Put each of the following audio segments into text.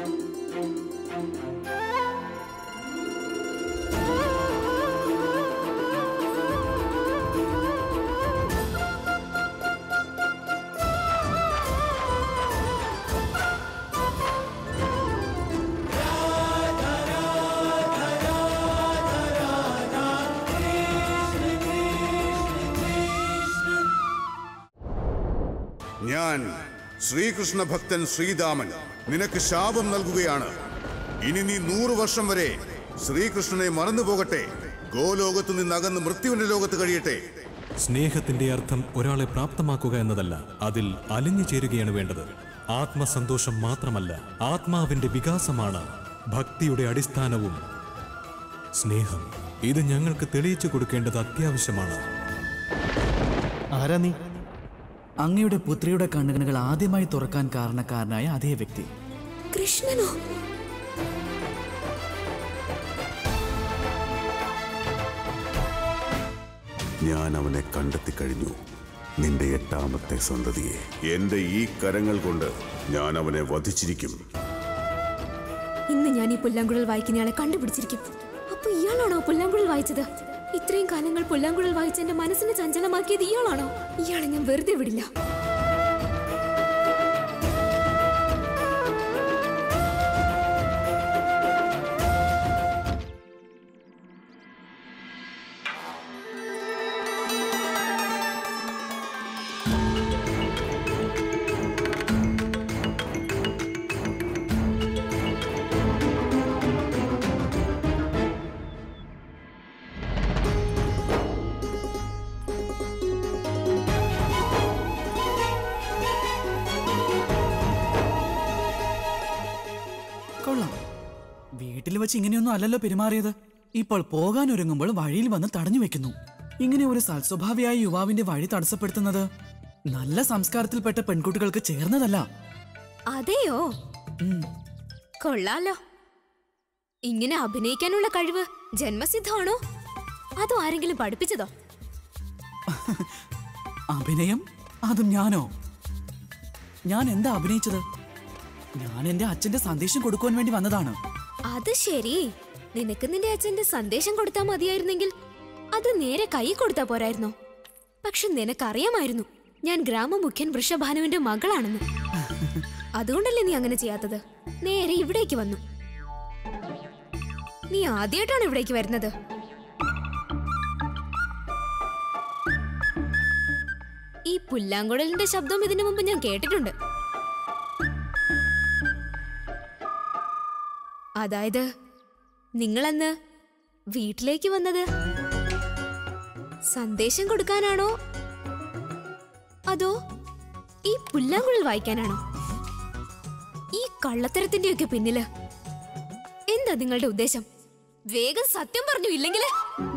ഞാൻ ശ്രീകൃഷ്ണ ഭക്തൻ ശ്രീരാമൻ നിനക്ക് ശാപം നൽകുകയാണ് ഇനി നീ നൂറ് വർഷം വരെ ശ്രീകൃഷ്ണനെ മറന്നു പോകട്ടെ ഗോലോകത്ത് നിന്ന് അകന്ന് മൃത്യുവിന്റെ ലോകത്ത് കഴിയട്ടെ സ്നേഹത്തിന്റെ അർത്ഥം ഒരാളെ പ്രാപ്തമാക്കുക എന്നതല്ല അതിൽ അലിഞ്ഞു ചേരുകയാണ് വേണ്ടത് ആത്മസന്തോഷം മാത്രമല്ല ആത്മാവിന്റെ വികാസമാണ് ഭക്തിയുടെ അടിസ്ഥാനവും സ്നേഹം ഇത് ഞങ്ങൾക്ക് തെളിയിച്ചു കൊടുക്കേണ്ടത് അത്യാവശ്യമാണ് ആരാ നീ അങ്ങയുടെ പുത്രിയുടെ കണ്ണുകൾ ആദ്യമായി തുറക്കാൻ കാരണക്കാരനായ അതേ വ്യക്തി കൃഷ്ണനോ ഞാൻ അവനെ കണ്ടെത്തി കഴിഞ്ഞു നിന്റെ എട്ടാമത്തെ സന്തതിയെ എന്റെ ഈ കരങ്ങൾ കൊണ്ട് ഞാൻ അവനെ വധിച്ചിരിക്കും ഇന്ന് ഞാൻ ഈ പുല്ലാങ്കുഴൽ വായിക്കുന്നയാളെ കണ്ടുപിടിച്ചിരിക്കും അപ്പൊ ഇയാളാണോ പുല്ലാങ്കുഴൽ വായിച്ചത് ഇത്രയും കാലങ്ങൾ പുല്ലാങ്കുഴൽ വായിച്ച് എന്റെ മനസ്സിനെ ചഞ്ചലമാക്കിയത് ഇയാളാണോ ഇയാളെ ഞാൻ വെറുതെ വിടില്ല കൊള്ളാം വീട്ടിൽ വെച്ച് ഇങ്ങനെയൊന്നും അല്ലല്ലോ പെരുമാറിയത് ഇപ്പോൾ പോകാൻ ഒരുങ്ങുമ്പോൾ വഴിയിൽ വന്ന് തടഞ്ഞു വെക്കുന്നു ഇങ്ങനെ ഒരു സൽസ്വഭാവിയായ യുവാവിന്റെ വഴി തടസ്സപ്പെടുത്തുന്നത് നല്ല സംസ്കാരത്തിൽപ്പെട്ട പെൺകുട്ടികൾക്ക് ചേർന്നതല്ല അതെയോ കൊള്ളാലോ ഇങ്ങനെ അഭിനയിക്കാനുള്ള കഴിവ് ജന്മസിദ്ധമാണോ അതോ ആരെങ്കിലും പഠിപ്പിച്ചതോ അഭിനയം അതും ഞാനോ ഞാൻ എന്താ അഭിനയിച്ചത് ഞാൻ എന്റെ അച്ഛന്റെ സന്ദേശം കൊടുക്കുവാൻ വേണ്ടി വന്നതാണ് അത് ശരി നിനക്ക് നിന്റെ അച്ഛന്റെ സന്ദേശം കൊടുത്താ മതിയായിരുന്നെങ്കിൽ അത് നേരെ കൈ കൊടുത്താ പോരായിരുന്നോ പക്ഷെ നിനക്കറിയാമായിരുന്നു ഞാൻ ഗ്രാമമുഖ്യൻ വൃഷഭാനുവിന്റെ മകളാണെന്ന് അതുകൊണ്ടല്ലേ നീ അങ്ങനെ ചെയ്യാത്തത് നേരെ ഇവിടേക്ക് വന്നു നീ ആദ്യമായിട്ടാണ് ഇവിടേക്ക് വരുന്നത് ഈ പുല്ലാങ്കുഴലിന്റെ ശബ്ദം ഇതിനു മുമ്പ് ഞാൻ കേട്ടിട്ടുണ്ട് അതായത് നിങ്ങളന്ന് വീട്ടിലേക്ക് വന്നത് സന്ദേശം കൊടുക്കാനാണോ അതോ ഈ പുല്ലാങ്കുഴൽ വായിക്കാനാണോ ഈ കള്ളത്തരത്തിന്റെയൊക്കെ പിന്നില് എന്താ നിങ്ങളുടെ ഉദ്ദേശം വേഗം സത്യം പറഞ്ഞു ഇല്ലെങ്കില്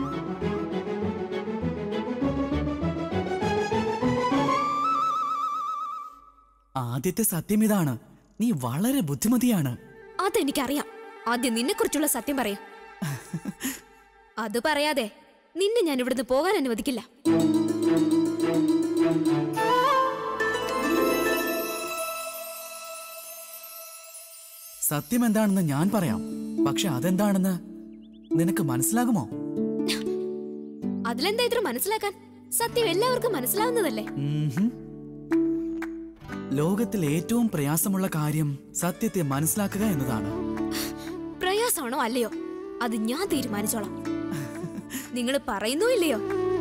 ആദ്യത്തെ സത്യം ഇതാണ് നീ വളരെ ബുദ്ധിമതിയാണ് അതെനിക്കറിയാം ആദ്യം നിന്നെ കുറിച്ചുള്ള സത്യം പറയാം അത് പറയാതെ നിന്നെ ഞാൻ ഇവിടുന്ന് പോകാൻ അനുവദിക്കില്ല സത്യം എന്താണെന്ന് ഞാൻ പറയാം പക്ഷെ അതെന്താണെന്ന് നിനക്ക് മനസ്സിലാകുമോ അതിലെന്താ ഇത്ര മനസ്സിലാക്കാൻ സത്യം എല്ലാവർക്കും മനസ്സിലാവുന്നതല്ലേ ഉംഹും. ലോകത്തിൽ ഏറ്റവും പ്രയാസമുള്ള കാര്യം സത്യത്തെ മനസ്സിലാക്കുക എന്നതാണ് പ്രയാസമാണോ അല്ലയോ അത് ഞാൻ തീരുമാനിച്ചോളാം നിങ്ങൾ പറയുന്നോ ഇല്ലയോ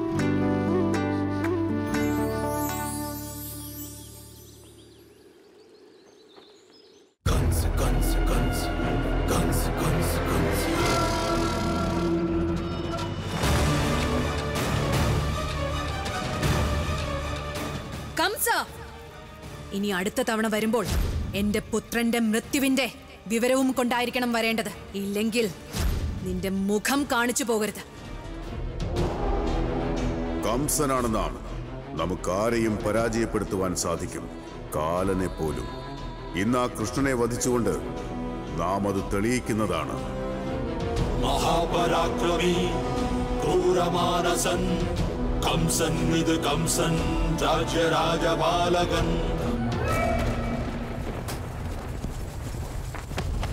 കംസ ഇനി അടുത്ത തവണ വരുമ്പോൾ എന്റെ പുത്രന്റെ മൃത്യുവിന്റെ വിവരവും കൊണ്ടായിരിക്കണം വരേണ്ടത് ഇല്ലെങ്കിൽ നിന്റെ മുഖം കാണിച്ചു പോകരുത് കംസനാണ് നാം നമുക്കാരെയും പരാജയപ്പെടുത്തുവാൻ സാധിക്കും കാലനെ പോലും ഇന്ന് ആ കൃഷ്ണനെ വധിച്ചുകൊണ്ട് നാം അത് തെളിയിക്കുന്നതാണ് മഹാപരാക്രമി ക്രൂരമാനസൻ കംസൻ ഇത് കംസൻ രാജ്യരാജപാലകൻ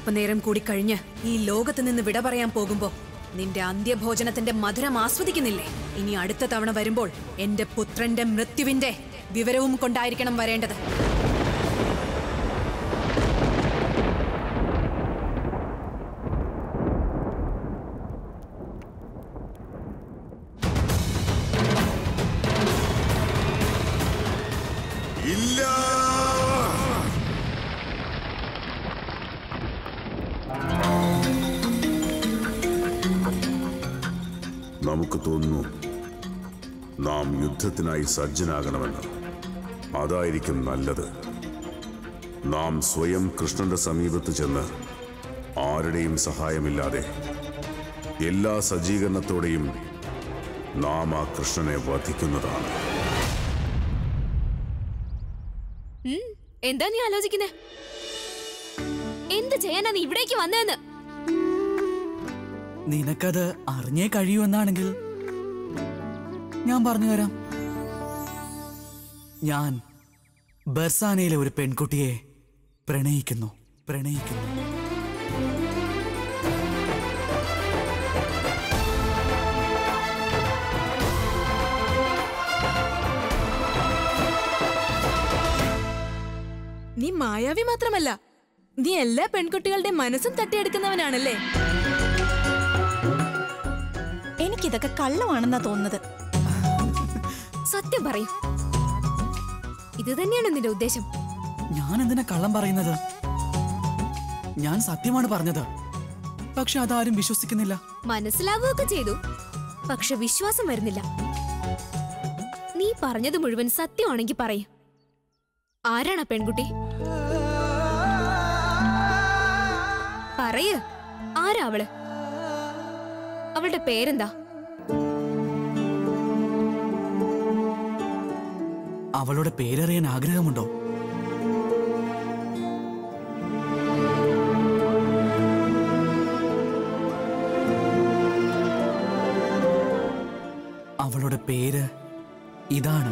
അല്പനേരം കൂടി കഴിഞ്ഞ് ഈ ലോകത്ത് നിന്ന് വിട പറയാൻ പോകുമ്പോ നിന്റെ അന്ത്യഭോജനത്തിന്റെ മധുരം ആസ്വദിക്കുന്നില്ലേ ഇനി അടുത്ത തവണ വരുമ്പോൾ എന്റെ പുത്രന്റെ മൃത്യുവിന്റെ വിവരവും കൊണ്ടായിരിക്കണം വരേണ്ടത് ഇല്ല നമുക്ക് തോന്നുന്നു നാം യുദ്ധത്തിനായി സജ്ജനാകണമെന്ന് അതായിരിക്കും നല്ലത് നാം സ്വയം കൃഷ്ണന്റെ സമീപത്ത് ചെന്ന് ആരുടെയും സഹായമില്ലാതെ എല്ലാ സജ്ജീകരണത്തോടെയും നാം ആ കൃഷ്ണനെ വധിക്കുന്നതാണ് ഉം, എന്താ നീ ആലോചിക്കുന്നേ എന്ത് ചെയ്യാനാ നീ ഇവിടേക്ക് വന്നതെന്ന് നിനക്കത് അറിഞ്ഞേ കഴിയൂ എന്നാണെങ്കിൽ ഞാൻ പറഞ്ഞു തരാം ഞാൻ ബർസാനയിലെ ഒരു പെൺകുട്ടിയെ പ്രണയിക്കുന്നു പ്രണയിക്കുന്നു നീ മായാവി മാത്രമല്ല നീ എല്ലാ പെൺകുട്ടികളുടെ മനസ്സും തട്ടിയെടുക്കുന്നവനാണല്ലേ എനിക്കിതൊക്കെ കള്ളമാണെന്നാ തോന്നുന്നത് സത്യം പറയും ഇത് തന്നെയാണ് നിന്റെ ഉദ്ദേശം ഞാൻ എന്തിനാ കള്ളം പറയുന്നത് ഞാൻ സത്യമാണ് പറഞ്ഞത് പക്ഷെ അതാരും വിശ്വസിക്കുന്നില്ല മനസ്സിലാവുകയൊക്കെ ചെയ്തു പക്ഷെ വിശ്വാസം വരുന്നില്ല നീ പറഞ്ഞത് മുഴുവൻ സത്യമാണെങ്കിൽ പറയും ആരാണ് ആ പെൺകുട്ടി പറയ് ആരാ അവള് അവളുടെ പേരെന്താ അവളുടെ പേരറിയാൻ ആഗ്രഹമുണ്ടോ അവളുടെ പേര് ഇതാണ്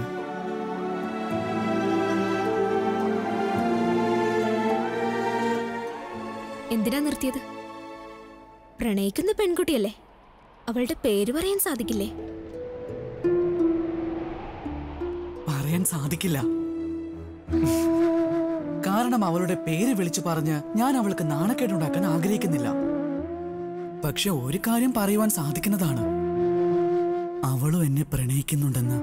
എന്തിനാ നിർത്തിയത് പ്രണയിക്കുന്ന പെൺകുട്ടിയല്ലേ അവളുടെ പേര് പറയാൻ സാധിക്കില്ലേ പറയാൻ സാധിക്കില്ല കാരണം അവളുടെ പേര് വിളിച്ചു പറഞ്ഞ് ഞാൻ അവൾക്ക് നാണക്കേടുണ്ടാക്കാൻ ആഗ്രഹിക്കുന്നില്ല പക്ഷെ ഒരു കാര്യം പറയുവാൻ സാധിക്കുന്നതാണ് അവളും എന്നെ പ്രണയിക്കുന്നുണ്ടെന്ന്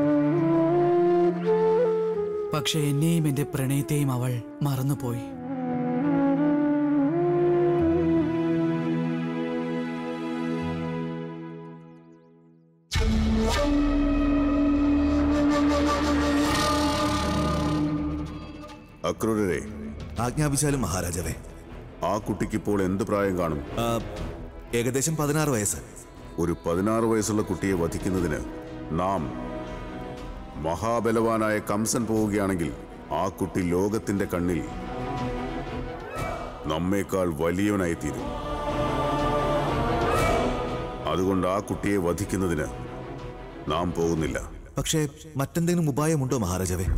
പക്ഷെ എന്നെയും എന്റെ പ്രണയത്തെയും അവൾ മറന്നുപോയി അക്രൂരരെ ആജ്ഞാപിച്ചാലും മഹാരാജാവേ ആ കുട്ടിക്കിപ്പോൾ എന്ത് പ്രായം കാണും ആ, ഏകദേശം പതിനാറ് വയസ്സ് ഒരു പതിനാറ് വയസ്സുള്ള കുട്ടിയെ വധിക്കുന്നതിന് നാം മഹാബലവാനായ കംസൻ പോവുകയാണെങ്കിൽ ആ കുട്ടി ലോകത്തിന്റെ കണ്ണിൽ നമ്മേക്കാൾ വലിയവനായി തീരും അതുകൊണ്ട് ആ കുട്ടിയെ വധിക്കുന്നതിന് നാം പോകുന്നില്ല പക്ഷേ മറ്റെന്തെങ്കിലും ഉപായമുണ്ടോ മഹാരാജാവേ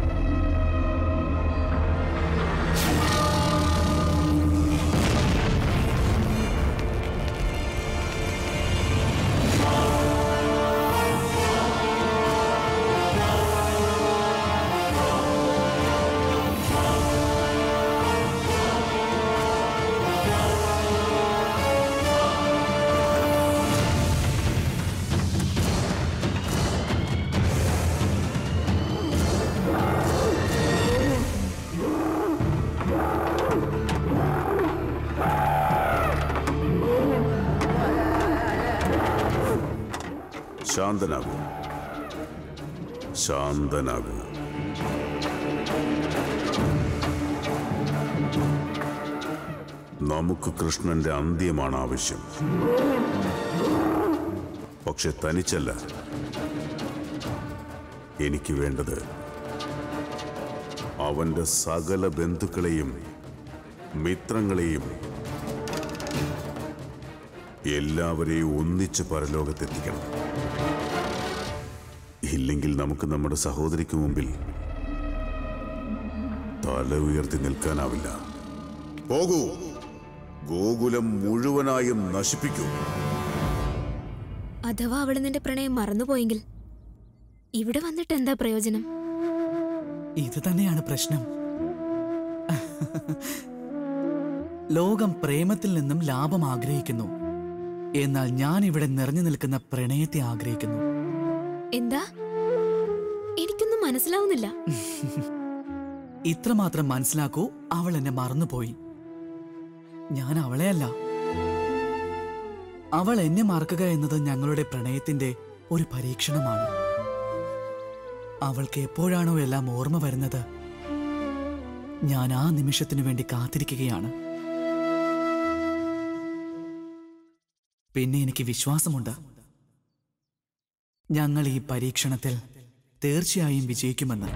ശാന്തനാകൂ ശാന്തനാകൂ നമുക്ക് കൃഷ്ണന്റെ അന്ത്യമാണ് ആവശ്യം പക്ഷെ തനിച്ചല്ല എനിക്ക് വേണ്ടത് അവന്റെ സകല ബന്ധുക്കളെയും മിത്രങ്ങളെയും എല്ലാവരെയും ഒന്നിച്ച് പരലോകത്തെത്തിക്കണം ഇല്ലെങ്കിൽ നമുക്ക് നമ്മുടെ സഹോദരിക്ക് മുമ്പിൽ തല ഉയർത്തി നിൽക്കാനാവില്ല പോകൂ ഗോകുലം മുഴുവനായും നശിപ്പിക്കൂ അഥവാ അവള് നിന്റെ പ്രണയം മറന്നുപോയെങ്കിൽ ഇവിടെ വന്നിട്ട് എന്താ പ്രയോജനം ഇത് തന്നെയാണ് പ്രശ്നം ലോകം പ്രേമത്തിൽ നിന്നും ലാഭം ആഗ്രഹിക്കുന്നു എന്നാൽ ഞാൻ ഇവിടെ നിറഞ്ഞു നിൽക്കുന്ന പ്രണയത്തെ ആഗ്രഹിക്കുന്നു എന്താ എനിക്കൊന്നും മനസ്സിലാവുന്നില്ല ഇത്രമാത്രം മനസ്സിലാക്കൂ അവൾ എന്നെ മറന്നുപോയി ഞാൻ അവളെയല്ല അവൾ എന്നെ മറക്കുക എന്നത് ഞങ്ങളുടെ പ്രണയത്തിന്റെ ഒരു പരീക്ഷണമാണ് അവൾക്ക് എപ്പോഴാണോ എല്ലാം ഓർമ്മ വരുന്നത് ഞാൻ ആ നിമിഷത്തിനു വേണ്ടി കാത്തിരിക്കുകയാണ് പിന്നെ എനിക്ക് വിശ്വാസമുണ്ട് ഞങ്ങൾ ഈ പരീക്ഷണത്തിൽ തീർച്ചയായും വിജയിക്കുമെന്ന്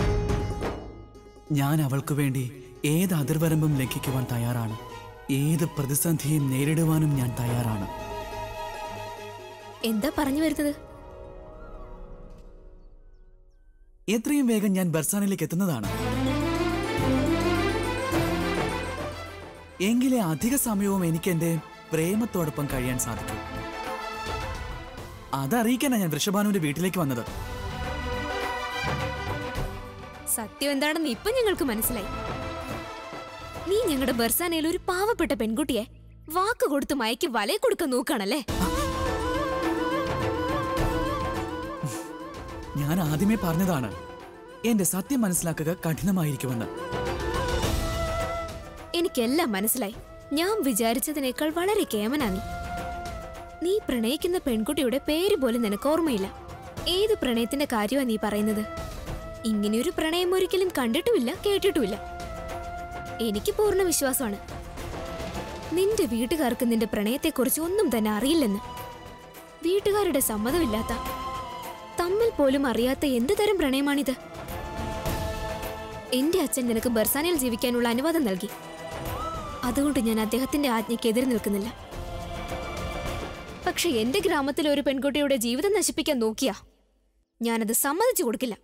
ഞാൻ അവൾക്കു വേണ്ടി ഏത് അതിർവരമ്പും ലംഘിക്കുവാൻ തയ്യാറാണ് ഏത് പ്രതിസന്ധിയും നേരിടുവാനും ഞാൻ തയ്യാറാണ് എന്താ പറഞ്ഞു വരുന്നത് എത്രയും വേഗം ഞാൻ ബർസാനിലേക്ക് എത്തുന്നതാണ് എങ്കിലേ അധിക സമയവും എനിക്ക് എന്റെ പ്രേമത്തോടൊപ്പം കഴിയാൻ സാധിക്കും അതറിയിക്കാനാ ഞാൻ വൃഷഭാനുവിന്റെ വീട്ടിലേക്ക് വന്നത് സത്യം എന്താണെന്ന് ഇപ്പൊ ഞങ്ങൾക്ക് മനസ്സിലായി നീ ഞങ്ങളുടെ ബർസാനയിൽ ഒരു പാവപ്പെട്ട പെൺകുട്ടിയെ വാക്ക് കൊടുത്ത് മയക്കി വലയെ കൊടുക്കാൻ നോക്കാണല്ലേ ഞാൻ ആദ്യമേ പറഞ്ഞതാണ് എന്റെ സത്യം മനസ്സിലാക്കുക കഠിനമായിരിക്കുമെന്ന് എനിക്കെല്ലാം മനസ്സിലായി ഞാൻ വിചാരിച്ചതിനേക്കാൾ വളരെ കേമനാ നീ നീ പ്രണയിക്കുന്ന പെൺകുട്ടിയുടെ പേര് പോലും നിനക്ക് ഓർമ്മയില്ല ഏത് പ്രണയത്തിന്റെ കാര്യമാ നീ പറയുന്നത് ഇങ്ങനെയൊരു പ്രണയം ഒരിക്കലും കണ്ടിട്ടുമില്ല കേട്ടിട്ടുമില്ല എനിക്ക് പൂർണ്ണ വിശ്വാസമാണ് നിന്റെ വീട്ടുകാർക്ക് നിന്റെ പ്രണയത്തെക്കുറിച്ച് ഒന്നും തന്നെ അറിയില്ലെന്ന് വീട്ടുകാരുടെ സമ്മതമില്ലാത്ത തമ്മിൽ പോലും അറിയാത്ത എന്ത് തരം പ്രണയമാണിത് എന്റെ അച്ഛൻ നിനക്ക് ബർസാനയിൽ ജീവിക്കാനുള്ള അനുവാദം നൽകി അതുകൊണ്ട് ഞാൻ അദ്ദേഹത്തിന്റെ ആജ്ഞയ്ക്ക് എതിര് നിൽക്കുന്നില്ല പക്ഷെ എന്റെ ഗ്രാമത്തിലെ ഒരു പെൺകുട്ടിയുടെ ജീവിതം നശിപ്പിക്കാൻ നോക്കിയാ ഞാനത് സമ്മതിച്ചു കൊടുക്കില്ല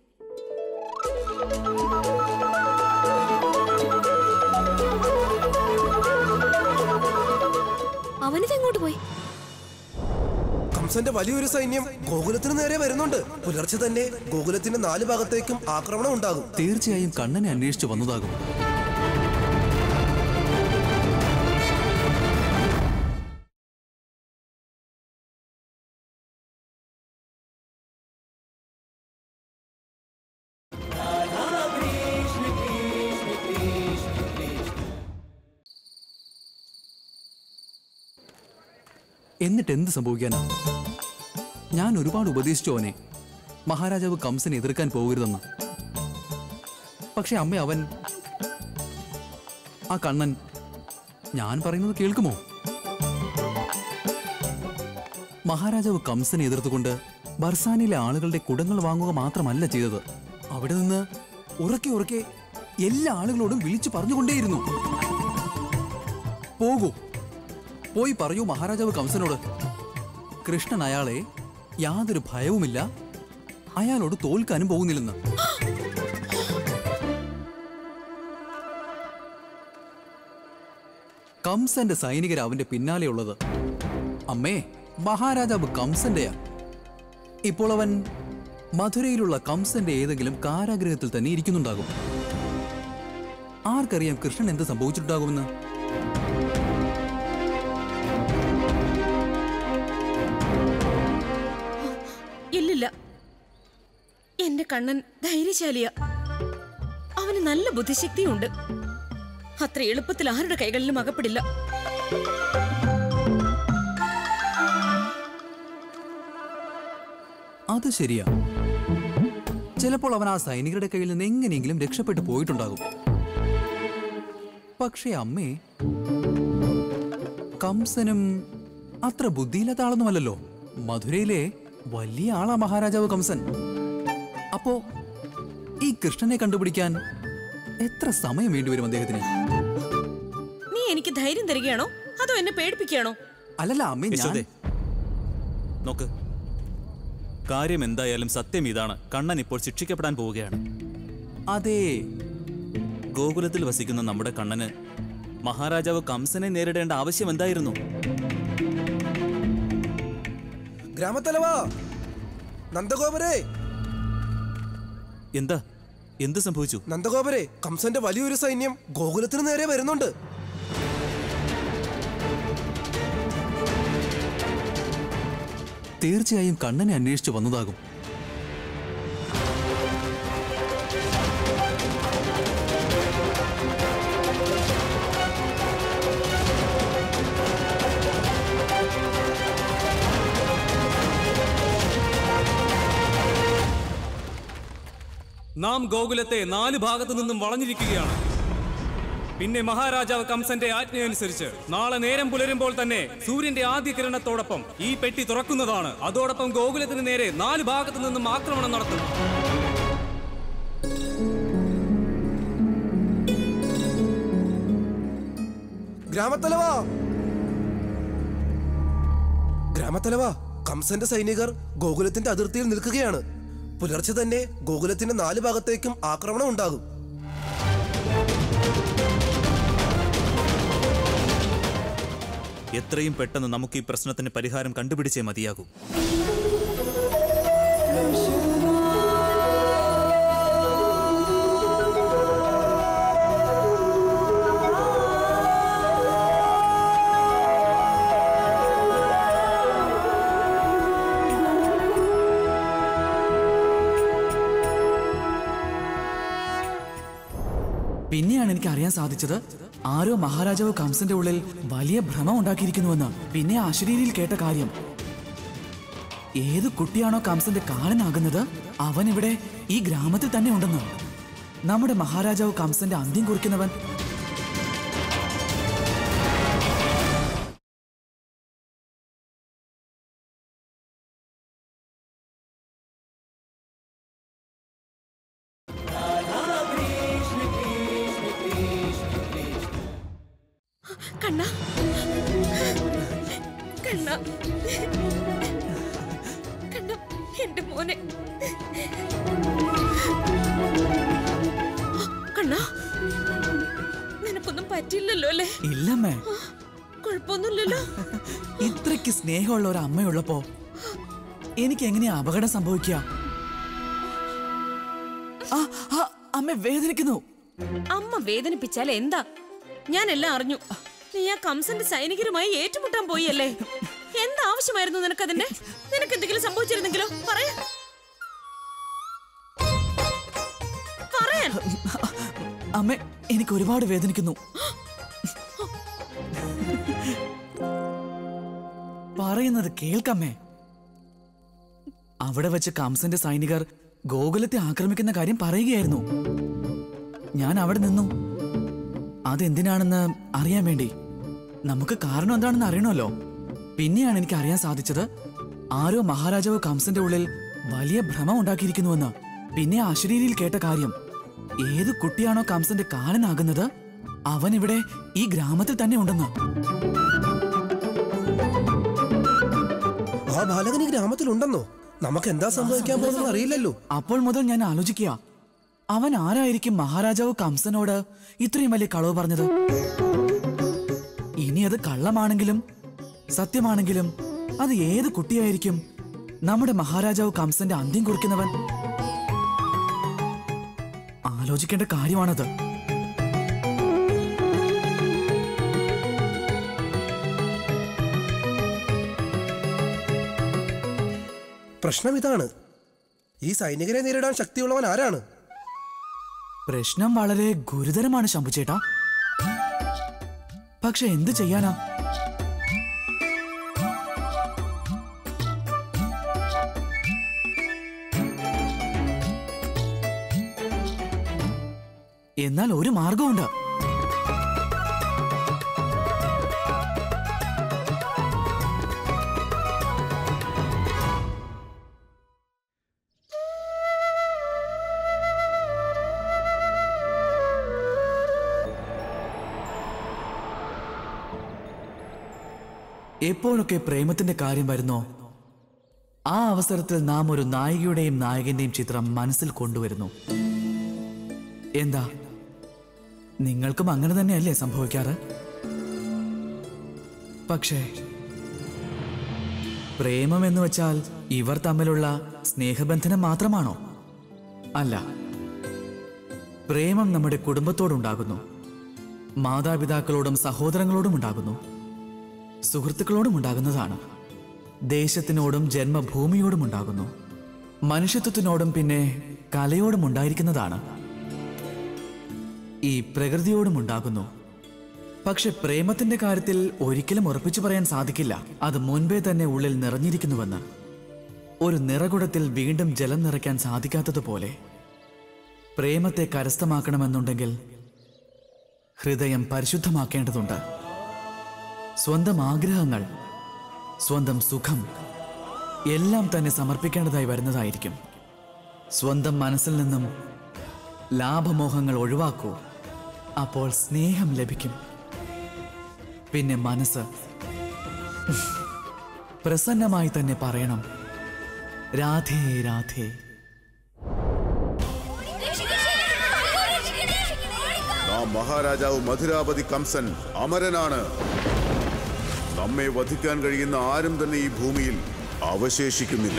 അവനിതെങ്ങോട്ട് പോയി കംസന്റെ വലിയൊരു സൈന്യം ഗോകുലത്തിന് നേരെ വരുന്നുണ്ട് പുലർച്ചെ തന്നെ ഗോകുലത്തിന്റെ നാല് ഭാഗത്തേക്കും ആക്രമണം ഉണ്ടാകും തീർച്ചയായും കണ്ണനെ അന്വേഷിച്ചു വന്നതാകും എന്നിട്ട് എന്ത് സംഭവിക്കാനാ ഞാൻ ഒരുപാട് ഉപദേശിച്ചു അവനെ മഹാരാജാവ് കംസനെ എതിർക്കാൻ പോകരുതെന്ന് പക്ഷെ അമ്മ അവൻ ആ കണ്ണൻ ഞാൻ പറയുന്നത് കേൾക്കുമോ മഹാരാജാവ് കംസനെ എതിർത്തുകൊണ്ട് ബർസാനിലെ ആളുകളുടെ കുടങ്ങൾ വാങ്ങുക മാത്രമല്ല ചെയ്തത് അവിടെ നിന്ന് ഉറക്കെ ഉറക്കെ എല്ലാ ആളുകളോടും വിളിച്ചു പറഞ്ഞുകൊണ്ടേയിരുന്നു പോകൂ പോയി പറയൂ മഹാരാജാവ് കംസനോട് കൃഷ്ണൻ അയാളെ യാതൊരു ഭയവുമില്ല അയാളോട് തോൽക്കാനും പോകുന്നില്ലെന്ന് കംസന്റെ സൈനികർ അവന്റെ പിന്നാലെയുള്ളത് അമ്മേ മഹാരാജാവ് കംസന്റെയാ ഇപ്പോൾ അവൻ മധുരയിലുള്ള കംസന്റെ ഏതെങ്കിലും കാരാഗ്രഹത്തിൽ തന്നെ ഇരിക്കുന്നുണ്ടാകും ആർക്കറിയാം കൃഷ്ണൻ എന്ത് സംഭവിച്ചിട്ടുണ്ടാകുമെന്ന് ഇല്ലില്ല എന്റെ കണ്ണൻ ധൈര്യശാലിയ അവന് നല്ല ബുദ്ധിശക്തിയുണ്ട് അത്ര എളുപ്പത്തിൽ ആരുടെ കൈകളിലും അകപ്പെടില്ല അത് ശരിയാ ചിലപ്പോൾ അവൻ ആ സൈനികരുടെ കയ്യിൽ നിന്ന് എങ്ങനെയെങ്കിലും രക്ഷപ്പെട്ടു പോയിട്ടുണ്ടാകും പക്ഷേ അമ്മേ കംസനും അത്ര ബുദ്ധിയില്ലാത്ത ആളൊന്നുമല്ലല്ലോ മധുരയിലെ വലിയ ആളാ മഹാരാജാവ് കംസൻ അപ്പോ ഈ കൃഷ്ണനെ കണ്ടുപിടിക്കാൻ എത്ര സമയം വേണ്ടിവരും അദ്ദേഹത്തിന് നീ എനിക്ക് ധൈര്യം തരികയാണോ അതോ എന്നെ പേടിപ്പിക്കുകയാണോ അല്ലല്ല അമ്മേ ഞാൻ യശോദേ നോക്ക് കാര്യം എന്തായാലും സത്യം ഇതാണ് കണ്ണൻ ഇപ്പോൾ ശിക്ഷിക്കപ്പെടാൻ പോവുകയാണ് അതേ ഗോകുലത്തിൽ വസിക്കുന്ന നമ്മുടെ കണ്ണന് മഹാരാജാവ് കംസനെ നേരിടേണ്ട ആവശ്യം എന്തായിരുന്നു ഗ്രാമത്തലവാ നന്ദഗോപരെ എന്താ എന്ത് സംഭവിച്ചു നന്ദഗോപരെ കംസന്റെ വലിയൊരു സൈന്യം ഗോകുലത്തിന് നേരെ വരുന്നുണ്ട് തീർച്ചയായും കണ്ണനെ അന്വേഷിച്ചു വന്നതാകും നാം ഗോകുലത്തെ നാല് ഭാഗത്തു നിന്നും വളഞ്ഞിരിക്കുകയാണ് പിന്നെ മഹാരാജാവ് കംസന്റെ ആജ്ഞയനുസരിച്ച് നാളെ നേരം പുലരുമ്പോൾ തന്നെ സൂര്യന്റെ ആദ്യ കിരണത്തോടൊപ്പം ഈ പെട്ടി തുറക്കുന്നതാണ് അതോടൊപ്പം ഗോകുലത്തിന് നേരെ നാല് ഭാഗത്തു നിന്നും ആക്രമണം നടത്തും ഗ്രാമത്തലവാ ഗ്രാമത്തലവാ കംസന്റെ സൈനികർ ഗോകുലത്തിന്റെ അതിർത്തിയിൽ നിൽക്കുകയാണ് പുലർച്ചെ തന്നെ ഗോകുലത്തിന്റെ നാല് ഭാഗത്തേക്കും ആക്രമണം ഉണ്ടാകും എത്രയും പെട്ടെന്ന് നമുക്ക് ഈ പ്രശ്നത്തിന് പരിഹാരം കണ്ടുപിടിച്ചേ മതിയാകൂ പിന്നെയാണ് എനിക്ക് അറിയാൻ സാധിച്ചത് ആരോ മഹാരാജാവ് കംസന്റെ ഉള്ളിൽ വലിയ ഭ്രമം ഉണ്ടാക്കിയിരിക്കുന്നുവെന്ന് പിന്നെ അശരീരിയിൽ കേട്ട കാര്യം ഏത് കുട്ടിയാണോ കംസന്റെ കാലനാകുന്നത് അവൻ ഇവിടെ ഈ ഗ്രാമത്തിൽ തന്നെ ഉണ്ടെന്ന് നമ്മുടെ മഹാരാജാവ് കംസന്റെ അന്ത്യം കുറിക്കുന്നവൻ കണ്ണ കണ്ണ കണ്ണ എന്റെ മോനെ കണ്ണ നിനക്കൊന്നും പറ്റില്ലല്ലോ അല്ലേ ഇല്ലമ്മേ കുഴപ്പമൊന്നുമില്ലല്ലോ ഇത്രയ്ക്ക് സ്നേഹമുള്ള ഒരു അമ്മയുള്ളപ്പോ എനിക്ക് എങ്ങനെയാ അപകടം സംഭവിക്കുക ആ, ആ, അമ്മ വേദനിക്കുന്നു അമ്മ വേദനിപ്പിച്ചാൽ എന്താ ഞാൻ എല്ലാം അറിഞ്ഞു നീ ആ കംസന്റെ സൈനികരുമായി ഏറ്റുമുട്ടാൻ പോയല്ലേ എന്താവശ്യമായിരുന്നു നിനക്കതിന്റെ നിനക്ക് എന്തെങ്കിലും സംഭവിച്ചിരുന്നെങ്കിലോ പറയാ പറയാൻ അമ്മ എനിക്ക് ഒരുപാട് വേദനിക്കുന്നു പറയുന്നത് കേൾക്കമ്മേ അവിടെ വെച്ച് കംസന്റെ സൈനികർ ഗോകുലത്തെ ആക്രമിക്കുന്ന കാര്യം പറയുകയായിരുന്നു ഞാൻ അവിടെ നിന്നു അതെന്തിനാണെന്ന് അറിയാൻ വേണ്ടി നമുക്ക് കാരണം എന്താണെന്ന് അറിയണമല്ലോ പിന്നെയാണ് എനിക്ക് അറിയാൻ സാധിച്ചത് ആരോ മഹാരാജാവ് കംസന്റെ ഉള്ളിൽ വലിയ ഭ്രമം ഉണ്ടാക്കിയിരിക്കുന്നുവെന്ന് പിന്നെ അശരീരിയിൽ കേട്ട കാര്യം ഏത് കുട്ടിയാണോ കംസന്റെ കാലനാകുന്നത് അവൻ ഇവിടെ ഈ ഗ്രാമത്തിൽ തന്നെ ഉണ്ടെന്ന് ആ ബാലകൻ ഈ ഗ്രാമത്തിലുണ്ടെന്നോ നമുക്ക് എന്താ സംഭവിക്കാൻ പോകുന്നത് അറിയില്ലല്ലോ അപ്പോൾ മുതൽ ഞാൻ ആലോചിക്കുക അവൻ ആരായിരിക്കും മഹാരാജാവ് കംസനോട് ഇത്രയും വലിയ കളവ് പറഞ്ഞത് ഇനി അത് കള്ളമാണെങ്കിലും സത്യമാണെങ്കിലും അത് ഏത് കുട്ടിയായിരിക്കും നമ്മുടെ മഹാരാജാവ് കംസന്റെ അന്ത്യം കുറിക്കുന്നവൻ ആലോചിക്കേണ്ട കാര്യമാണത് പ്രശ്നം ഇതാണ് ഈ സൈനികരെ നേരിടാൻ ശക്തിയുള്ളവൻ ആരാണ് പ്രശ്നം വളരെ ഗുരുതരമാണ് ശംഭുചേട്ടാ പക്ഷെ എന്ത് ചെയ്യാനാ എന്നാൽ ഒരു മാർഗമുണ്ട് എപ്പോഴൊക്കെ പ്രേമത്തിന്റെ കാര്യം വരുന്നോ ആ അവസരത്തിൽ നാം ഒരു നായികയുടെയും നായകന്റെയും ചിത്രം മനസ്സിൽ കൊണ്ടുവരുന്നു എന്താ നിങ്ങൾക്കും അങ്ങനെ തന്നെയല്ലേ സംഭവിക്കാറ് പക്ഷേ പ്രേമം എന്ന് വെച്ചാൽ ഇവർ തമ്മിലുള്ള സ്നേഹബന്ധനം മാത്രമാണോ അല്ല പ്രേമം നമ്മുടെ കുടുംബത്തോടുണ്ടാകുന്നു മാതാപിതാക്കളോടും സഹോദരങ്ങളോടും ഉണ്ടാകുന്നു സുഹൃത്തുക്കളോടും ഉണ്ടാകുന്നതാണ് ദേശത്തിനോടും ജന്മഭൂമിയോടും ഉണ്ടാകുന്നു മനുഷ്യത്വത്തിനോടും പിന്നെ കലയോടും ഉണ്ടായിരിക്കുന്നതാണ് ഈ പ്രകൃതിയോടും ഉണ്ടാകുന്നു പക്ഷെ പ്രേമത്തിന്റെ കാര്യത്തിൽ ഒരിക്കലും ഉറപ്പിച്ചു പറയാൻ സാധിക്കില്ല അത് മുൻപേ തന്നെ ഉള്ളിൽ നിറഞ്ഞിരിക്കുന്നുവെന്ന് ഒരു നിറകുടത്തിൽ വീണ്ടും ജലം നിറയ്ക്കാൻ സാധിക്കാത്തതുപോലെ പ്രേമത്തെ കരസ്ഥമാക്കണമെന്നുണ്ടെങ്കിൽ ഹൃദയം പരിശുദ്ധമാക്കേണ്ടതുണ്ട് സ്വന്തം ആഗ്രഹങ്ങൾ സ്വന്തം സുഖം എല്ലാം തന്നെ സമർപ്പിക്കേണ്ടതായി വരുന്നതായിരിക്കും സ്വന്തം മനസ്സിൽ നിന്നും ലാഭമോഹങ്ങൾ ഒഴിവാക്കൂ അപ്പോൾ സ്നേഹം ലഭിക്കും പിന്നെ മനസ്സ് പ്രസന്നമായി തന്നെ പറയണം രാധേ രാധേ നാം മഹാരാജാവ് മധുരാപതി കംസൻ അമരനാണ് നമ്മെ വധിക്കാൻ കഴിയുന്ന ആരും തന്നെ ഈ ഭൂമിയിൽ അവശേഷിക്കുന്നില്ല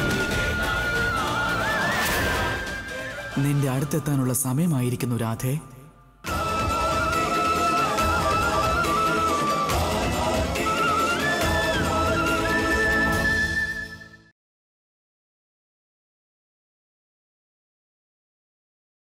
നിന്റെ അടുത്തെത്താനുള്ള സമയമായിരിക്കുന്നു രാധേ